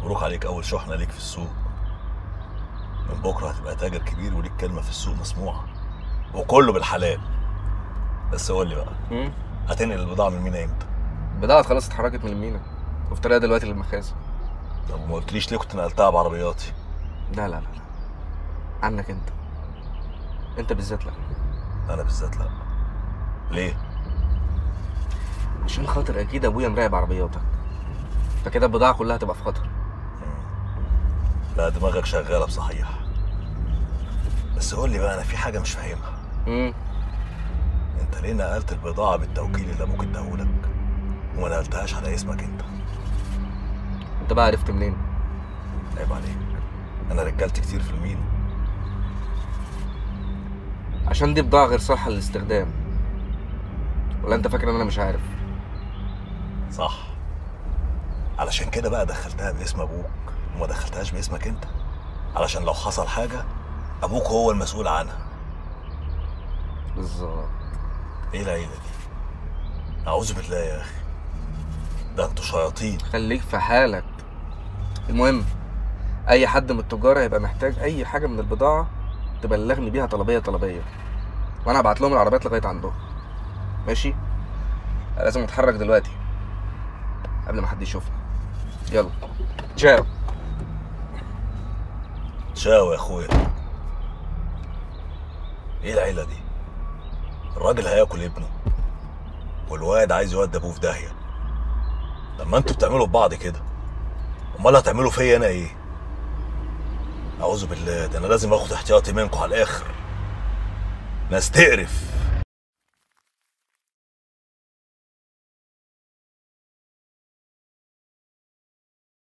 مبروك عليك اول شحنه ليك في السوق من بكره هتبقى تاجر كبير وليك كلمه في السوق مسموعه وكله بالحلال بس قول لي بقى مم. هتنقل البضاعه من مينا امتى البضاعة خلاص اتحركت من المينا وفي طريقها دلوقتي للمخازن طب وما قلتليش ليه كنت نقلتها بعربياتي لا لا لا لا عنك انت انت بالذات لا انا بالذات لا ليه عشان خاطر اكيد ابويا مراقب عربياتك فكده البضاعة كلها هتبقى في خطر لا دماغك شغاله بصحيح بس قول لي بقى انا في حاجه مش فاهمها امم انت ليه نقلت البضاعه بالتوكيل اللي ابوك اداهولك وما نقلتهاش على اسمك انت انت بقى عرفت منين عيب عليك انا رجالت كتير في المينا عشان دي بضاعة غير صالحة للاستخدام ولا انت فاكر ان انا مش عارف صح علشان كده بقى دخلتها باسم ابوك وما دخلتهاش باسمك انت علشان لو حصل حاجه ابوك هو المسؤول عنها بالظبط ايه العيله دي اعوذ بالله يا اخي ده انتوا شياطين خليك في حالك المهم اي حد من التجار هيبقى محتاج اي حاجه من البضاعه تبلغني بيها طلبيه طلبيه وانا هبعت لهم العربيات لغايه عندهم ماشي أنا لازم اتحرك دلوقتي قبل ما حد يشوفني يلا تشاو تشاو يا اخويا ايه العيله دي الراجل هياكل ابنه والواد عايز يودي ابوه في داهيه لما انتوا بتعملوا في بعض كده امال هتعملوا فيا انا ايه اعوذ بالله ده انا لازم اخد احتياطي منكم على الاخر ناس تقرف